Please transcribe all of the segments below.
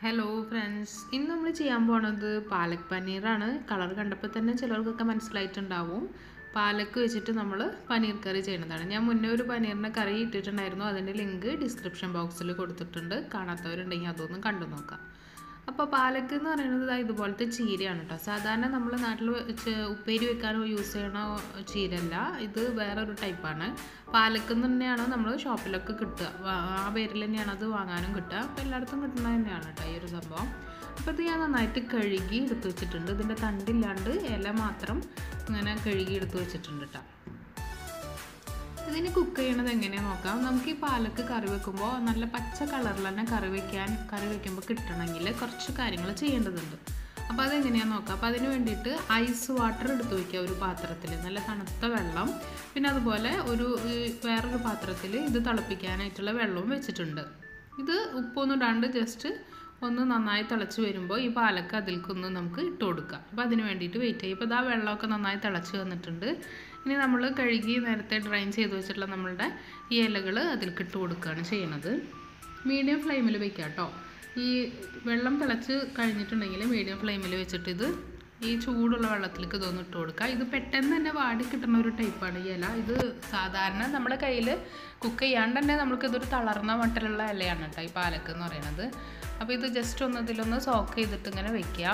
Hello friends ഇന്ന് നമ്മൾ ചെയ്യാൻ പോണത് പാലക് പനീറാണ് കളർ കണ്ടപ്പോൾ തന്നെ ചിലർക്കൊക്കെ മനസ്സിലായിട്ടുണ്ടാവും പാലക്ക് വെച്ചിട്ട് നമ്മൾ പനീർ കറി ചെയ്യുന്നതാണ് ഞാൻ മുന്നേ ഒരു പനീറിൻ്റെ കറി ഇട്ടിട്ടുണ്ടായിരുന്നു അതിൻ്റെ ലിങ്ക് ഡിസ്ക്രിപ്ഷൻ ബോക്സിൽ കൊടുത്തിട്ടുണ്ട് കാണാത്തവരുണ്ടെങ്കിൽ അതൊന്നും കണ്ടു നോക്കാം അപ്പോൾ പാലക്ക് എന്ന് പറയുന്നത് ദാ ഇതുപോലത്തെ ചീരയാണ് കേട്ടോ സാധാരണ നമ്മൾ നാട്ടിൽ വെച്ച് ഉപ്പേരി വെക്കാൻ യൂസ് ചെയ്യണ ചീരല്ല ഇത് വേറൊരു ടൈപ്പാണ് പാലക്ക് എന്ന് തന്നെയാണ് നമ്മൾ ഷോപ്പിലൊക്കെ കിട്ടുക വാ- ആ പേരിൽ തന്നെയാണ് അത് വാങ്ങാനും കിട്ടുക അപ്പോൾ എല്ലായിടത്തും കിട്ടുന്നത് തന്നെയാണ് കേട്ടോ ഈ ഒരു സംഭവം അപ്പോൾ ഇത് ഞാൻ നന്നായിട്ട് കഴുകി എടുത്ത് വെച്ചിട്ടുണ്ട് ഇതിൻ്റെ തണ്ടില്ലാണ്ട് ഇല മാത്രം ഇങ്ങനെ കഴുകി എടുത്ത് വെച്ചിട്ടുണ്ട് കേട്ടോ ഇതിന് കുക്ക് ചെയ്യണത് എങ്ങനെയാണെന്ന് നോക്കാം നമുക്ക് ഈ പാലക്ക് കറി വെക്കുമ്പോൾ നല്ല പച്ച കളറിൽ തന്നെ കറി വെക്കാൻ കറി വെക്കുമ്പോൾ കിട്ടണമെങ്കിൽ കുറച്ച് കാര്യങ്ങൾ ചെയ്യേണ്ടതുണ്ട് അപ്പോൾ അതെങ്ങനെയാണെന്ന് നോക്കാം അപ്പോൾ അതിന് വേണ്ടിയിട്ട് ഐസ് വാട്ടർ എടുത്ത് വയ്ക്കുക ഒരു പാത്രത്തിൽ നല്ല തണുത്ത വെള്ളം പിന്നെ അതുപോലെ ഒരു ഈ വേറൊരു പാത്രത്തിൽ ഇത് തിളപ്പിക്കാനായിട്ടുള്ള വെള്ളവും വെച്ചിട്ടുണ്ട് ഇത് ഉപ്പൊന്നും ഇടാണ്ട് ജസ്റ്റ് ഒന്ന് നന്നായി തിളച്ച് വരുമ്പോൾ ഈ പാലക്ക് അതിൽക്കൊന്ന് നമുക്ക് ഇട്ട് കൊടുക്കാം അപ്പോൾ അതിന് വേണ്ടിയിട്ട് വെയിറ്റ് ചെയ്യും ഇപ്പോൾ ഇതാ വെള്ളമൊക്കെ നന്നായി തിളച്ച് വന്നിട്ടുണ്ട് ഇനി നമ്മൾ കഴുകി നേരത്തെ ഡ്രൈൻ ചെയ്ത് വെച്ചിട്ടുള്ള നമ്മളുടെ ഈ ഇലകൾ അതിലേക്ക് ഇട്ട് കൊടുക്കുകയാണ് ചെയ്യണത് മീഡിയം ഫ്ലെയിമിൽ വെക്കുക കേട്ടോ ഈ വെള്ളം തിളച്ച് കഴിഞ്ഞിട്ടുണ്ടെങ്കിൽ മീഡിയം ഫ്ലെയിമിൽ വെച്ചിട്ട് ഇത് ഈ ചൂടുള്ള വെള്ളത്തിലേക്ക് ഇതൊന്ന് ഇട്ട് കൊടുക്കുക ഇത് പെട്ടെന്ന് തന്നെ വാടി കിട്ടുന്ന ഒരു ടൈപ്പാണ് ഈ ഇല ഇത് സാധാരണ നമ്മുടെ കയ്യിൽ കുക്ക് ചെയ്യാണ്ട് തന്നെ നമുക്ക് ഇതൊരു തളർന്ന മട്ടിലുള്ള ഇലയാണ് കേട്ടോ ഈ പാലക്ക് എന്ന് പറയുന്നത് അപ്പോൾ ഇത് ജസ്റ്റ് ഒന്ന് ഇതിലൊന്ന് സോക്ക് ചെയ്തിട്ട് ഇങ്ങനെ വെക്കുക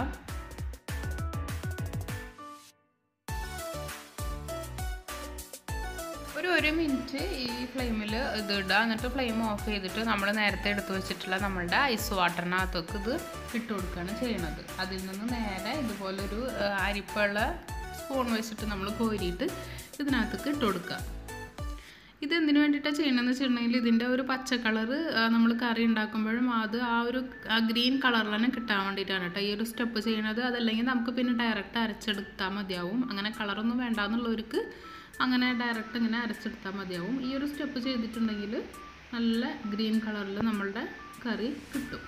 ഒരു ഒരു മിനിറ്റ് ഈ ഫ്ലെയിമിൽ ഇത് ഇടുക എന്നിട്ട് ഫ്ലെയിം ഓഫ് ചെയ്തിട്ട് നമ്മൾ നേരത്തെ എടുത്ത് വെച്ചിട്ടുള്ള നമ്മളുടെ ഐസ് വാട്ടറിനകത്തേക്ക് ഇത് ഇട്ട് കൊടുക്കുകയാണ് ചെയ്യണത് അതിൽ നിന്ന് നേരെ ഇതുപോലൊരു ആ, അരിപ്പുള്ള സ്പൂൺ വെച്ചിട്ട് നമ്മൾ കോരിയിട്ട് ഇതിനകത്തേക്ക് ഇട്ട് കൊടുക്കുക ഇത് എന്തിനു വേണ്ടിയിട്ടാണ് ചെയ്യണമെന്ന് വെച്ചിട്ടുണ്ടെങ്കിൽ ഇതിൻ്റെ ഒരു പച്ച കളറ് നമ്മൾ കറി ഉണ്ടാക്കുമ്പോഴും അത് ആ ഒരു ആ ഗ്രീൻ കളറിൽ തന്നെ കിട്ടാൻ വേണ്ടിയിട്ടാണ് കേട്ടോ ഈ ഒരു സ്റ്റെപ്പ് ചെയ്യണത് അതല്ലെങ്കിൽ നമുക്ക് പിന്നെ ഡയറക്റ്റ് അരച്ചെടുത്താൽ മതിയാവും അങ്ങനെ കളറൊന്നും വേണ്ടാന്നുള്ളവർക്ക് അങ്ങനെ ഡയറക്റ്റ് ഇങ്ങനെ അരച്ചെടുത്താൽ മതിയാവും ഈ ഒരു സ്റ്റെപ്പ് ചെയ്തിട്ടുണ്ടെങ്കിൽ നല്ല ഗ്രീൻ കളറിൽ നമ്മളുടെ കറി കിട്ടും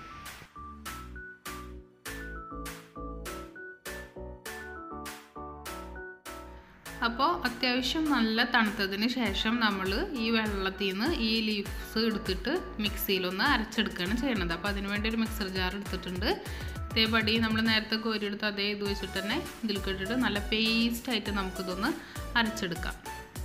അപ്പോൾ അത്യാവശ്യം നല്ല തണുത്തതിന് ശേഷം നമ്മൾ ഈ വെള്ളത്തിൽ നിന്ന് ഈ ലീവ്സ് എടുത്തിട്ട് മിക്സിയിലൊന്ന് അരച്ചെടുക്കുകയാണ് ചെയ്യണത് അപ്പോൾ അതിന് വേണ്ടി ഒരു മിക്സർ ജാർ എടുത്തിട്ടുണ്ട് ഇതേപടി നമ്മൾ നേരത്തെ കോരിയെടുത്ത് അതേ ഇത് വെച്ചിട്ട് തന്നെ ഇതിൽ ഇട്ടിട്ട് നല്ല പേസ്റ്റായിട്ട് നമുക്കിതൊന്ന് അരച്ചെടുക്കാം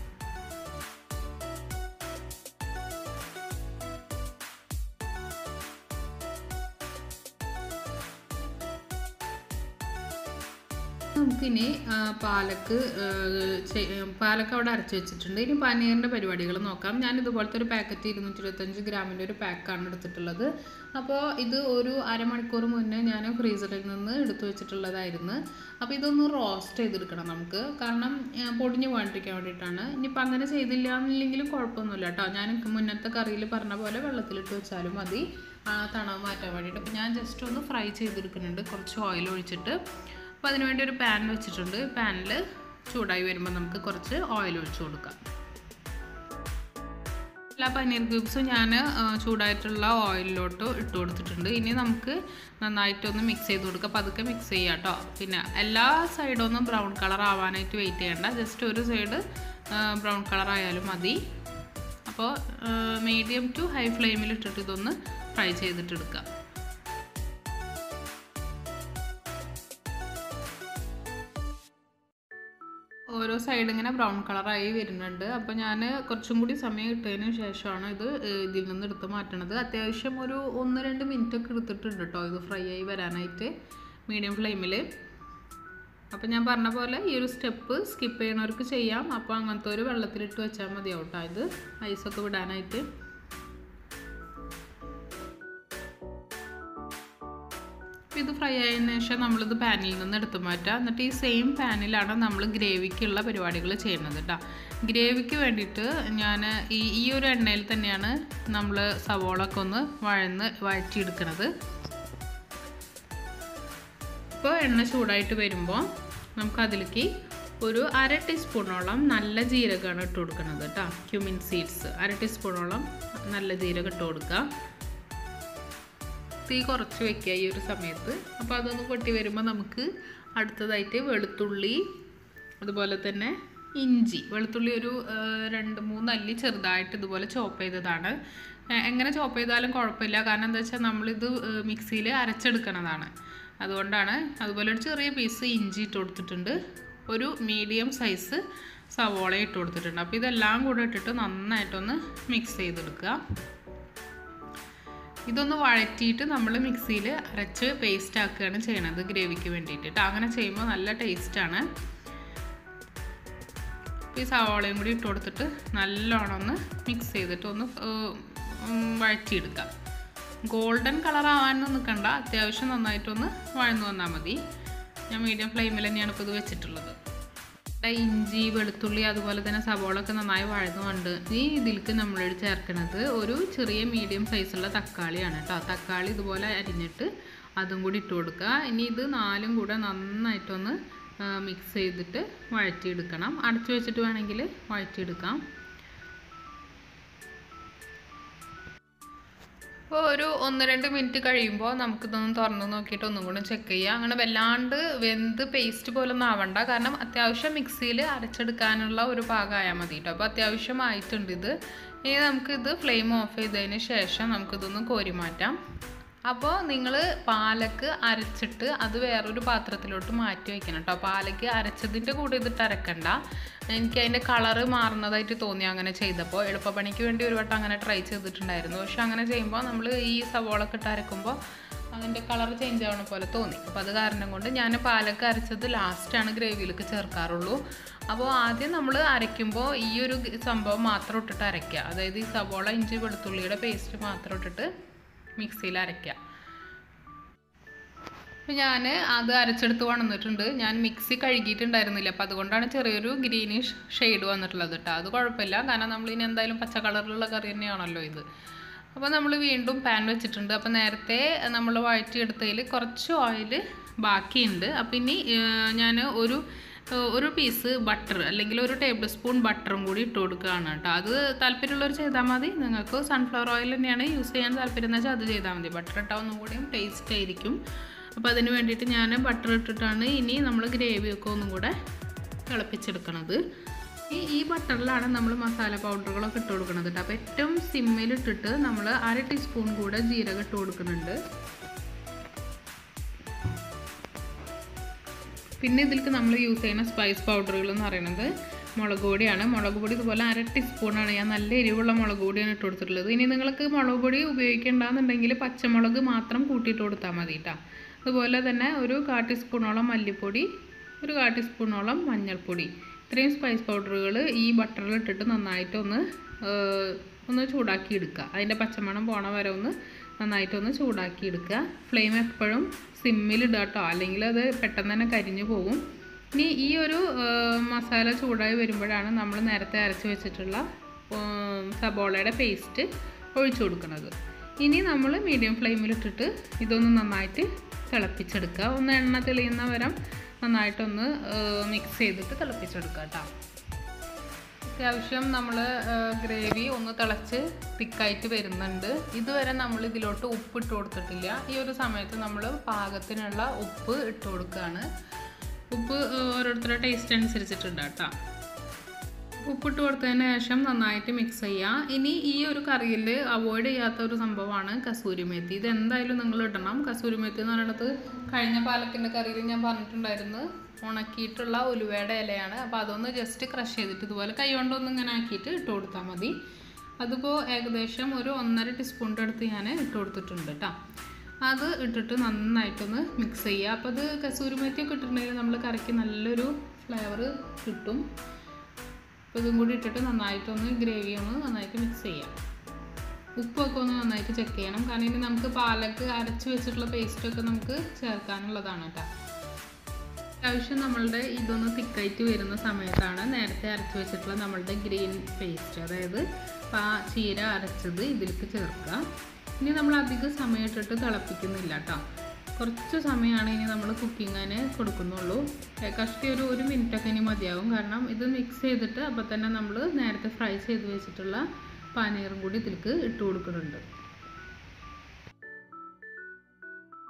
നമുക്കിനി ആ, പാലക്ക് ആ, ചെ- പാലക്ക് അവിടെ അരച്ച് വെച്ചിട്ടുണ്ട് ഇനി പനീറിൻ്റെ പരിപാടികൾ നോക്കാം ഞാൻ ഇതുപോലത്തെ ഒരു പാക്കറ്റ് ഇരുന്നൂറ്റി ഇരുപത്തഞ്ച് ഗ്രാമിൻ്റെ ഒരു പാക്കാണ് എടുത്തിട്ടുള്ളത് അപ്പോൾ ഇത് ഒരു അരമണിക്കൂർ മുന്നേ ഞാൻ ഫ്രീസറിൽ നിന്ന് എടുത്തു വെച്ചിട്ടുള്ളതായിരുന്നു അപ്പോൾ ഇതൊന്ന് റോസ്റ്റ് ചെയ്തെടുക്കണം നമുക്ക് കാരണം ആ, പൊടിഞ്ഞ് പോകാണ്ടിരിക്കാൻ വേണ്ടിയിട്ടാണ് ഇനിയിപ്പോൾ അങ്ങനെ ചെയ്തില്ല എന്നില്ലെങ്കിലും കുഴപ്പമൊന്നുമില്ല കേട്ടോ ഞാൻ മുന്നത്തെ കറിയിൽ പറഞ്ഞ പോലെ വെള്ളത്തിലിട്ട് വെച്ചാലും മതി ആ തണവ് മാറ്റാൻ വേണ്ടിയിട്ട് അപ്പോൾ ഞാൻ ജസ്റ്റ് ഒന്ന് ഫ്രൈ ചെയ്തെടുക്കുന്നുണ്ട് കുറച്ച് ഓയിൽ ഒഴിച്ചിട്ട് അപ്പോൾ അതിനുവേണ്ടി ഒരു പാൻ വെച്ചിട്ടുണ്ട് പാനിൽ ചൂടായി വരുമ്പോൾ നമുക്ക് കുറച്ച് ഓയിൽ ഒഴിച്ചു കൊടുക്കാം എല്ലാ പനീർ ക്യൂബ്സും ഞാൻ ചൂടായിട്ടുള്ള ഓയിലിലോട്ട് ഇട്ട് കൊടുത്തിട്ടുണ്ട് ഇനി നമുക്ക് നന്നായിട്ടൊന്ന് മിക്സ് ചെയ്ത് കൊടുക്കുക പതുക്കെ മിക്സ് ചെയ്യാം കേട്ടോ പിന്നെ എല്ലാ സൈഡൊന്നും ബ്രൗൺ കളർ ആവാനായിട്ട് വെയിറ്റ് ചെയ്യണ്ട ജസ്റ്റ് ഒരു സൈഡ് ബ്രൗൺ കളർ ആയാലും മതി അപ്പോൾ മീഡിയം ടു ഹൈ ഫ്ലെയിമിൽ ഇട്ടിട്ട് ഇതൊന്ന് ഫ്രൈ ചെയ്തിട്ടെടുക്കാം ഓരോ സൈഡ് ഇങ്ങനെ ബ്രൗൺ കളറായി വരുന്നുണ്ട് അപ്പോൾ ഞാൻ കുറച്ചും കൂടി സമയം ഇട്ടതിന് ശേഷമാണ് ഇത് ഏഹ്, ഇതിൽ നിന്ന് എടുത്ത് മാറ്റണത് അത്യാവശ്യം ഒരു ഒന്ന് രണ്ട് മിനിറ്റ് ഒക്കെ എടുത്തിട്ടുണ്ട് കേട്ടോ ഇത് ഫ്രൈ ആയി വരാനായിട്ട് മീഡിയം ഫ്ലെയിമിൽ അപ്പോൾ ഞാൻ പറഞ്ഞ പോലെ ഈ ഒരു സ്റ്റെപ്പ് സ്കിപ്പ് ചെയ്യണവർക്ക് ചെയ്യാം അപ്പോൾ അങ്ങനത്തെ ഒരു വെള്ളത്തിലിട്ട് വെച്ചാൽ മതിയാവും കേട്ടോ ഇത് ഐസൊക്കെ വിടാനായിട്ട് അപ്പോൾ ഇത് ഫ്രൈ ആയതിനു ശേഷം നമ്മളിത് പാനിൽ നിന്ന് എടുത്ത് മാറ്റുക എന്നിട്ട് ഈ സെയിം പാനിലാണ് നമ്മൾ ഗ്രേവിക്കുള്ള പരിപാടികൾ ചെയ്യുന്നത് കേട്ടോ ഗ്രേവിക്ക് വേണ്ടിയിട്ട് ഞാൻ ഈ ഈ ഒരു എണ്ണയിൽ തന്നെയാണ് നമ്മൾ സവോളൊക്കെ ഒന്ന് വഴന്ന് വഴറ്റിയെടുക്കുന്നത് ഇപ്പോൾ എണ്ണ ചൂടായിട്ട് വരുമ്പോൾ നമുക്ക് അതിലേക്ക് ഒരു അര ടീസ്പൂണോളം നല്ല ജീരകമാണ് ഇട്ട് കൊടുക്കുന്നത് കേട്ടോ ക്യുമിൻ സീഡ്സ് അര ടീസ്പൂണോളം നല്ല ജീരകം ഇട്ട് കൊടുക്കുക തീ കുറച്ച് വെക്കുക ഈ ഒരു സമയത്ത് അപ്പോൾ അതൊന്ന് പൊട്ടി വരുമ്പോൾ നമുക്ക് അടുത്തതായിട്ട് വെളുത്തുള്ളി അതുപോലെ തന്നെ ഇഞ്ചി വെളുത്തുള്ളി ഒരു ആ, രണ്ട് മൂന്ന് അല്ലി ചെറുതായിട്ട് ഇതുപോലെ ചോപ്പ് ചെയ്തതാണ് എ- എങ്ങനെ ചോപ്പ് ചെയ്താലും കുഴപ്പമില്ല കാരണം എന്താ വെച്ചാൽ നമ്മളിത് മിക്സിയിൽ അരച്ചെടുക്കണതാണ് അതുകൊണ്ടാണ് അതുപോലെ ഒരു ചെറിയ പീസ് ഇഞ്ചി ഇട്ട് കൊടുത്തിട്ടുണ്ട് ഒരു മീഡിയം സൈസ് സവോള ഇട്ട് കൊടുത്തിട്ടുണ്ട് അപ്പോൾ ഇതെല്ലാം കൂടെ ഇട്ടിട്ട് നന്നായിട്ടൊന്ന് മിക്സ് ചെയ്തെടുക്കുക ഇതൊന്ന് വഴറ്റിയിട്ട് നമ്മൾ മിക്സിയിൽ അരച്ച് പേസ്റ്റ് ആക്കുകയാണ് ചെയ്യണത് ഗ്രേവിക്ക് വേണ്ടിയിട്ട് ട്ടോ. അങ്ങനെ ചെയ്യുമ്പോൾ നല്ല ടേസ്റ്റാണ് ഈ സവാളയും കൂടി ഇട്ട് കൊടുത്തിട്ട് നല്ലോണം ഒന്ന് മിക്സ് ചെയ്തിട്ട് ഒന്ന് ഏർ, ഉം, വഴറ്റിയെടുക്കാം ഗോൾഡൻ കളർ ആവാനൊന്നും നിൽക്കണ്ട അത്യാവശ്യം നന്നായിട്ടൊന്ന് വഴന്നു വന്നാൽ മതി ഞാൻ മീഡിയം ഫ്ലെയിമിൽ തന്നെയാണ് ഇപ്പോൾ ഇത് വെച്ചിട്ടുള്ളത് ഇവിടെ ഇഞ്ചി വെളുത്തുള്ളി അതുപോലെ തന്നെ സവോള ഒക്കെ നന്നായി വഴന്നുണ്ട് ഈ ഇതിലേക്ക് നമ്മൾ ചേർക്കുന്നത് ഒരു ചെറിയ മീഡിയം സൈസുള്ള തക്കാളിയാണ് കേട്ടോ തക്കാളി ഇതുപോലെ അരിഞ്ഞിട്ട് അതും കൂടി ഇട്ട് കൊടുക്കുക ഇനി ഇത് നാലും കൂടെ നന്നായിട്ടൊന്ന് മിക്സ് ചെയ്തിട്ട് വഴറ്റിയെടുക്കണം അടച്ചു വെച്ചിട്ട് വേണമെങ്കിൽ വഴറ്റിയെടുക്കാം അപ്പോൾ ഒരു ഒന്ന് രണ്ട് മിനിറ്റ് കഴിയുമ്പോൾ നമുക്കിതൊന്ന് തുറന്ന് നോക്കിയിട്ട് ഒന്നും കൂടെ ചെക്ക് ചെയ്യാം അങ്ങനെ വല്ലാണ്ട് വെന്ത് പേസ്റ്റ് പോലെ ഒന്നും ആവണ്ട കാരണം അത്യാവശ്യം മിക്സിയിൽ അരച്ചെടുക്കാനുള്ള ഒരു പാകമായാൽ മതി കേട്ടോ അപ്പോൾ അത്യാവശ്യമായിട്ടുണ്ട് ഇത് ഇനി നമുക്കിത് ഫ്ലെയിം ഓഫ് ചെയ്തതിന് ശേഷം നമുക്കിതൊന്ന് കോരി മാറ്റാം അപ്പോൾ നിങ്ങൾ പാലക്ക് അരച്ചിട്ട് അത് വേറൊരു പാത്രത്തിലോട്ട് മാറ്റി വെക്കണം കേട്ടോ പാലക്ക് അരച്ചതിൻ്റെ കൂടെ ഇതിട്ട് അരക്കണ്ട എനിക്ക് അതിൻ്റെ കളറ് മാറുന്നതായിട്ട് തോന്നി അങ്ങനെ ചെയ്തപ്പോൾ എളുപ്പപ്പണിക്ക് വേണ്ടി ഒരു വട്ടം അങ്ങനെ ട്രൈ ചെയ്തിട്ടുണ്ടായിരുന്നു പക്ഷെ അങ്ങനെ ചെയ്യുമ്പോൾ നമ്മൾ ഈ സവോളൊക്കെ ഇട്ട് അരക്കുമ്പോൾ അതിൻ്റെ കളർ ചേഞ്ച് ആവണ പോലെ തോന്നി അപ്പോൾ അത് കാരണം കൊണ്ട് ഞാൻ പാലക്ക് അരച്ചത് ലാസ്റ്റാണ് ഗ്രേവിയിലേക്ക് ചേർക്കാറുള്ളൂ അപ്പോൾ ആദ്യം നമ്മൾ അരയ്ക്കുമ്പോൾ ഈ ഒരു സംഭവം മാത്രം ഇട്ടിട്ട് അരയ്ക്കുക അതായത് ഈ സവോള ഇഞ്ചി വെളുത്തുള്ളിയുടെ പേസ്റ്റ് മാത്രം ഇട്ടിട്ട് മിക്സിയിൽ അരയ്ക്കുക അപ്പോൾ ഞാൻ അത് അരച്ചെടുത്ത് വന്നിട്ടുണ്ട് ഞാൻ മിക്സി കഴുകിയിട്ടുണ്ടായിരുന്നില്ല അപ്പോൾ അതുകൊണ്ടാണ് ചെറിയൊരു ഗ്രീനിഷ് ഷെയ്ഡ് വന്നിട്ടുള്ളത് കേട്ടോ അത് കുഴപ്പമില്ല കാരണം നമ്മൾ ഇനി എന്തായാലും പച്ച കളറിലുള്ള കറി തന്നെയാണല്ലോ ഇത് അപ്പോൾ നമ്മൾ വീണ്ടും പാൻ വെച്ചിട്ടുണ്ട് അപ്പോൾ നേരത്തെ നമ്മൾ വഴറ്റിയെടുത്തതിൽ കുറച്ച് ഓയിൽ ബാക്കിയുണ്ട് അപ്പോൾ ഇനി ഞാൻ ഒരു ഏഹ് ഒരു പീസ് ബട്ടർ അല്ലെങ്കിൽ ഒരു ടേബിൾ സ്പൂൺ ബട്ടറും കൂടി ഇട്ട് കൊടുക്കുകയാണ് കേട്ടോ അത് താല്പര്യമുള്ളവർ ചെയ്താൽ മതി നിങ്ങൾക്ക് സൺഫ്ലവർ ഓയിൽ തന്നെയാണ് യൂസ് ചെയ്യാൻ താല്പര്യം എന്ന് വെച്ചാൽ അത് ചെയ്താൽ മതി ബട്ടർ ഇട്ടാൽ ഒന്നും കൂടിയും ടേസ്റ്റ് ആയിരിക്കും അപ്പോൾ അതിന് വേണ്ടിയിട്ട് ഞാൻ ബട്ടർ ഇട്ടിട്ടാണ് ഇനി നമ്മൾ ഗ്രേവിയൊക്കെ ഒന്നും കൂടെ തിളപ്പിച്ചെടുക്കണത് ഈ ഈ ബട്ടറിലാണ് നമ്മൾ മസാല പൗഡറുകളൊക്കെ ഇട്ട് കൊടുക്കുന്നത് കേട്ടോ അപ്പോൾ ഏറ്റവും സിമ്മിലിട്ടിട്ട് നമ്മൾ അര ടീസ്പൂൺ കൂടെ ജീരകം ഇട്ട് കൊടുക്കുന്നുണ്ട് പിന്നെ ഇതിലേക്ക് നമ്മൾ യൂസ് ചെയ്യുന്ന സ്പൈസ് പൗഡറുകൾ എന്ന് പറയുന്നത് മുളക് പൊടിയാണ് മുളക് പൊടി ഇതുപോലെ അര ടീസ്പൂണാണ് ഞാൻ നല്ല എരിവുള്ള മുളക് പൊടിയാണ് ഇട്ട് കൊടുത്തിട്ടുള്ളത് ഇനി നിങ്ങൾക്ക് മുളക് പൊടി ഉപയോഗിക്കേണ്ടെന്നുണ്ടെങ്കിൽ പച്ചമുളക് മാത്രം കൂട്ടിയിട്ട് കൊടുത്താൽ മതി കേട്ടോ അതുപോലെ തന്നെ ഒരു കാ ടീസ്പൂണോളം മല്ലിപ്പൊടി ഒരു കാ ടീസ്പൂണോളം മഞ്ഞൾപ്പൊടി ഇത്രയും സ്പൈസ് പൗഡറുകൾ ഈ ബട്ടറിൽ ഇട്ടിട്ട് നന്നായിട്ടൊന്ന് ഏഹ്, ഒന്ന് ചൂടാക്കി എടുക്കുക അതിൻ്റെ പച്ചമണം പോണ വരെ ഒന്ന് നന്നായിട്ടൊന്ന് ചൂടാക്കി എടുക്കുക ഫ്ലെയിം എപ്പോഴും സിമ്മിലിടുക കേട്ടോ അല്ലെങ്കിൽ അത് പെട്ടെന്ന് തന്നെ കരിഞ്ഞു പോകും ഇനി ഈ ഒരു ഏഹ്, മസാല ചൂടായി വരുമ്പോഴാണ് നമ്മൾ നേരത്തെ അരച്ച് വെച്ചിട്ടുള്ള ഏഹ്, സബോളയുടെ പേസ്റ്റ് ഒഴിച്ചു കൊടുക്കുന്നത് ഇനി നമ്മൾ മീഡിയം ഫ്ലെയിമിലിട്ടിട്ട് ഇതൊന്ന് നന്നായിട്ട് തിളപ്പിച്ചെടുക്കുക ഒന്ന് എണ്ണ തെളിയുന്ന വരം നന്നായിട്ടൊന്ന് മിക്സ് ചെയ്തിട്ട് തിളപ്പിച്ചെടുക്കുക കേട്ടോ അത്യാവശ്യം നമ്മൾ ഗ്രേവി ഒന്ന് തിളച്ച് തിക്കായിട്ട് വരുന്നുണ്ട് ഇതുവരെ നമ്മൾ ഇതിലോട്ട് ഉപ്പ് ഇട്ട് കൊടുത്തിട്ടില്ല ഈ ഒരു സമയത്ത് നമ്മൾ പാകത്തിനുള്ള ഉപ്പ് ഇട്ട് കൊടുക്കുകയാണ് ഉപ്പ് ഏഹ്, ഓരോരുത്തരുടെ ടേസ്റ്റ് അനുസരിച്ചിട്ടുണ്ട് കേട്ടോ ഉപ്പിട്ട് കൊടുത്തതിന് ശേഷം നന്നായിട്ട് മിക്സ് ചെയ്യുക ഇനി ഈ ഒരു കറിയിൽ അവോയ്ഡ് ചെയ്യാത്ത ഒരു സംഭവമാണ് കസൂരി മേത്തി ഇത് എന്തായാലും നിങ്ങൾ ഇടണം കസൂരി മേത്തി എന്ന് പറയുന്നത് കഴിഞ്ഞ പാലക്കിൻ്റെ കറിയിൽ ഞാൻ പറഞ്ഞിട്ടുണ്ടായിരുന്നു ഉണക്കിയിട്ടുള്ള ഉലുവയുടെ ഇലയാണ് അപ്പോൾ അതൊന്ന് ജസ്റ്റ് ക്രഷ് ചെയ്തിട്ട് ഇതുപോലെ കൈ കൊണ്ടൊന്ന് ഇങ്ങനെ ആക്കിയിട്ട് ഇട്ട് കൊടുത്താൽ മതി അതിപ്പോൾ ഏകദേശം ഒരു ഒന്നര ടീസ്പൂണിൻ്റെ അടുത്ത് ഞാൻ ഇട്ട് കൊടുത്തിട്ടുണ്ട് കേട്ടോ അത് ഇട്ടിട്ട് നന്നായിട്ടൊന്ന് മിക്സ് ചെയ്യുക അപ്പോൾ അത് കസൂരി മേത്തിയൊക്കെ ഇട്ടിട്ടുണ്ടെങ്കിൽ നമ്മൾ കറിക്ക് നല്ലൊരു ഫ്ലേവർ കിട്ടും അപ്പോൾ ഇതും കൂടി ഇട്ടിട്ട് നന്നായിട്ടൊന്ന് ഗ്രേവി ഒന്ന് നന്നായിട്ട് മിക്സ് ചെയ്യാം ഉപ്പൊക്കെ ഒന്ന് നന്നായിട്ട് ചെക്ക് ചെയ്യണം കാരണം ഇനി നമുക്ക് പാലക്ക് അരച്ച് വെച്ചിട്ടുള്ള പേസ്റ്റൊക്കെ നമുക്ക് ചേർക്കാനുള്ളതാണ് കേട്ടോ അത്യാവശ്യം നമ്മളുടെ ഇതൊന്ന് തിക്കായിട്ട് വരുന്ന സമയത്താണ് നേരത്തെ അരച്ച് വെച്ചിട്ടുള്ള നമ്മളുടെ ഗ്രീൻ പേസ്റ്റ് അതായത് പാ ചീര അരച്ചത് ഇതിലേക്ക് ചേർക്കുക ഇനി നമ്മൾ അധികം സമയം ഇട്ടിട്ട് തിളപ്പിക്കുന്നില്ല കേട്ടോ കുറച്ച് സമയമാണ് ഇനി നമ്മൾ കുക്കിങ്ങിന് കൊടുക്കുന്നുള്ളൂ ഏ, കഷ്ടി ഒരു ഒരു മിനിറ്റൊക്കെ ഇനി മതിയാവും കാരണം ഇത് മിക്സ് ചെയ്തിട്ട് അപ്പോൾ തന്നെ നമ്മൾ നേരത്തെ ഫ്രൈ ചെയ്ത് വെച്ചിട്ടുള്ള പനീറും കൂടി ഇതിലേക്ക് ഇട്ട് കൊടുക്കുന്നുണ്ട്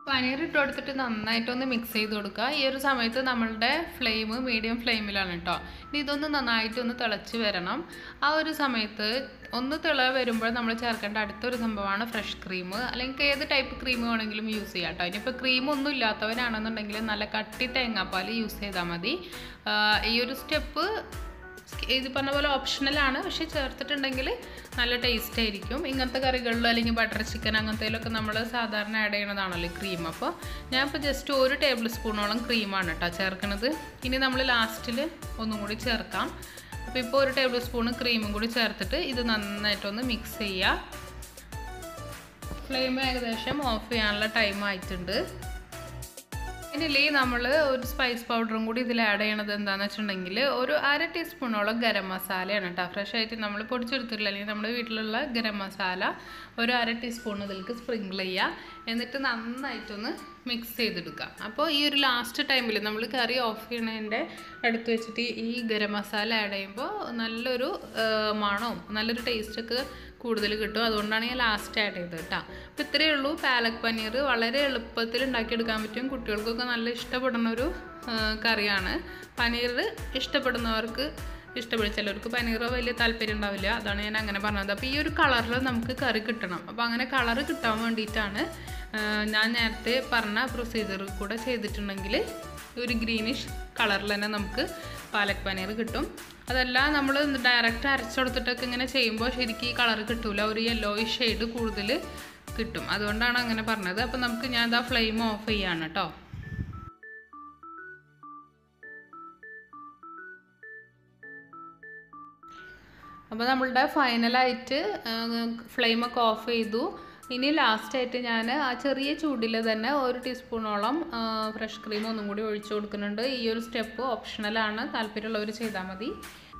പനീർ ഇട്ട് കൊടുത്തിട്ട് നന്നായിട്ടൊന്ന് മിക്സ് ചെയ്ത് കൊടുക്കുക ഈ ഒരു സമയത്ത് നമ്മളുടെ ഫ്ലെയിം മീഡിയം ഫ്ലെയിമിലാണ് കേട്ടോ ഇനി ഇതൊന്ന് നന്നായിട്ടൊന്ന് തിളച്ച് വരണം ആ ഒരു സമയത്ത് ഒന്ന് തിള വരുമ്പോൾ നമ്മൾ ചേർക്കേണ്ട അടുത്തൊരു സംഭവമാണ് ഫ്രഷ് ക്രീം അല്ലെങ്കിൽ ഏത് ടൈപ്പ് ക്രീം വേണമെങ്കിലും യൂസ് ചെയ്യാം കേട്ടോ ഇനിയിപ്പോൾ ക്രീം ഒന്നും ഇല്ലാത്തവരാണെന്നുണ്ടെങ്കിൽ നല്ല കട്ടി തേങ്ങാപ്പാൽ യൂസ് ചെയ്താൽ മതി ആ, ഈ ഒരു സ്റ്റെപ്പ് ഇത് പറഞ്ഞ പോലെ ഓപ്ഷണലാണ് പക്ഷെ ചേർത്തിട്ടുണ്ടെങ്കിൽ നല്ല ടേസ്റ്റ് ആയിരിക്കും ഇങ്ങനത്തെ കറികളിലോ അല്ലെങ്കിൽ ബട്ടർ ചിക്കൻ അങ്ങനത്തേലൊക്കെ നമ്മൾ സാധാരണ ആഡ് ചെയ്യണതാണല്ലോ ക്രീം അപ്പോൾ ഞാൻ ഇപ്പോൾ ജസ്റ്റ് ഒരു ടേബിൾ സ്പൂണോളം ക്രീമാണ് കേട്ടോ ചേർക്കണത് ഇനി നമ്മൾ ലാസ്റ്റിൽ ഒന്നും കൂടി ചേർക്കാം അപ്പോൾ ഇപ്പോൾ ഒരു ടേബിൾ സ്പൂൺ ക്രീമും കൂടി ചേർത്തിട്ട് ഇത് നന്നായിട്ടൊന്ന് മിക്സ് ചെയ്യുക ഫ്ലെയിം ഏകദേശം ഓഫ് ചെയ്യാനുള്ള ടൈം ആയിട്ടുണ്ട് ഇതിലേ നമ്മൾ ഒരു സ്പൈസ് പൗഡറും കൂടി ഇതിൽ ആഡ് ചെയ്യണത് എന്താണെന്ന് വെച്ചിട്ടുണ്ടെങ്കിൽ ഒരു അര ടീസ്പൂണോളം ഗരം മസാലയാണ് കേട്ടോ ഫ്രഷ് ആയിട്ട് നമ്മൾ പൊടിച്ചെടുത്തിട്ടില്ല അല്ലെങ്കിൽ നമ്മുടെ വീട്ടിലുള്ള ഗരം മസാല ഒരു അര ടീസ്പൂൺ ഇതിലേക്ക് സ്പ്രിങ്കിൾ ചെയ്യുക എന്നിട്ട് നന്നായിട്ടൊന്ന് മിക്സ് ചെയ്തെടുക്കുക അപ്പോൾ ഈ ഒരു ലാസ്റ്റ് ടൈമിൽ നമ്മൾ കറി ഓഫ് ചെയ്യണതിൻ്റെ അടുത്ത് വെച്ചിട്ട് ഈ ഗരം മസാല ആഡ് ചെയ്യുമ്പോൾ നല്ലൊരു ആ, മണവും നല്ലൊരു ടേസ്റ്റൊക്കെ കൂടുതൽ കിട്ടും അതുകൊണ്ടാണ് ഞാൻ ലാസ്റ്റ് ആഡ് ചെയ്തത് കേട്ടോ അപ്പോൾ ഇത്രയേ ഉള്ളൂ പാലക് പനീർ വളരെ എളുപ്പത്തിൽ ഉണ്ടാക്കിയെടുക്കാൻ പറ്റും കുട്ടികൾക്കൊക്കെ നല്ല ഇഷ്ടപ്പെടുന്ന ഒരു ആ, കറിയാണ് പനീർ ഇഷ്ടപ്പെടുന്നവർക്ക് ഇഷ്ടപ്പെടും ചിലർക്ക് പനീർ വലിയ താല്പര്യം ഉണ്ടാവില്ല അതാണ് ഞാൻ അങ്ങനെ പറഞ്ഞത് അപ്പോൾ ഈ ഒരു കളറിൽ നമുക്ക് കറി കിട്ടണം അപ്പോൾ അങ്ങനെ കളർ കിട്ടാൻ വേണ്ടിയിട്ടാണ് ആ, ഞാൻ നേരത്തെ പറഞ്ഞ പ്രൊസീജിയർ കൂടെ ചെയ്തിട്ടുണ്ടെങ്കിൽ ഒരു ഗ്രീനിഷ് കളറിൽ തന്നെ നമുക്ക് പാലക് പനീർ കിട്ടും അതല്ല നമ്മൾ ഡയറക്റ്റ് അരച്ചുകൊടുത്തിട്ടൊക്കെ ഇങ്ങനെ ചെയ്യുമ്പോൾ ശരിക്കും ഈ കളർ കിട്ടൂല ഒരു യെല്ലോയിഷ് ഷെയ്ഡ് കൂടുതൽ കിട്ടും അതുകൊണ്ടാണ് അങ്ങനെ പറഞ്ഞത് അപ്പോൾ നമുക്ക് ഞാൻ ഇതാ ഫ്ലെയിം ഓഫ് ചെയ്യാണ് കേട്ടോ അപ്പോൾ നമ്മളുടെ ഫൈനലായിട്ട് ഫ്ലെയിമൊക്കെ ഓഫ് ചെയ്തു ഇനി ലാസ്റ്റായിട്ട് ഞാൻ ആ ചെറിയ ചൂടിൽ തന്നെ ഒരു ടീസ്പൂണോളം ഫ്രഷ് ക്രീം ഒന്നും കൂടി ഒഴിച്ചു കൊടുക്കുന്നുണ്ട് ഈ ഒരു സ്റ്റെപ്പ് ഓപ്ഷണലാണ് താല്പര്യമുള്ളവർ ചെയ്താൽ മതി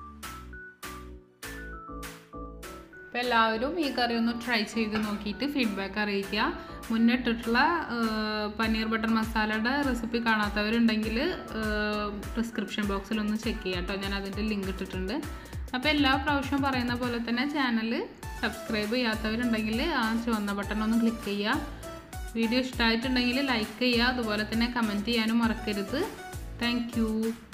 അപ്പോൾ എല്ലാവരും ഈ കറി ഒന്ന് ട്രൈ ചെയ്ത് നോക്കിയിട്ട് ഫീഡ്ബാക്ക് അറിയിക്കുക മുന്നിട്ടിട്ടുള്ള പനീർ ബട്ടർ മസാലയുടെ റെസിപ്പി കാണാത്തവരുണ്ടെങ്കിൽ പ്രിസ്ക്രിപ്ഷൻ ബോക്സിൽ ഒന്ന് ചെക്ക് ചെയ്യാം കേട്ടോ ഞാൻ അതിൻ്റെ ലിങ്ക് ഇട്ടിട്ടുണ്ട് അപ്പോൾ എല്ലാ പ്രാവശ്യവും പറയുന്ന പോലെ തന്നെ ചാനൽ സബ്സ്ക്രൈബ് ചെയ്യാത്തവരുണ്ടെങ്കിൽ ആ ചുവന്ന ബട്ടൺ ഒന്ന് ക്ലിക്ക് ചെയ്യുക വീഡിയോ ഇഷ്ടമായിട്ടുണ്ടെങ്കിൽ ലൈക്ക് ചെയ്യുക അതുപോലെ തന്നെ കമൻറ്റ് ചെയ്യാനും മറക്കരുത് താങ്ക്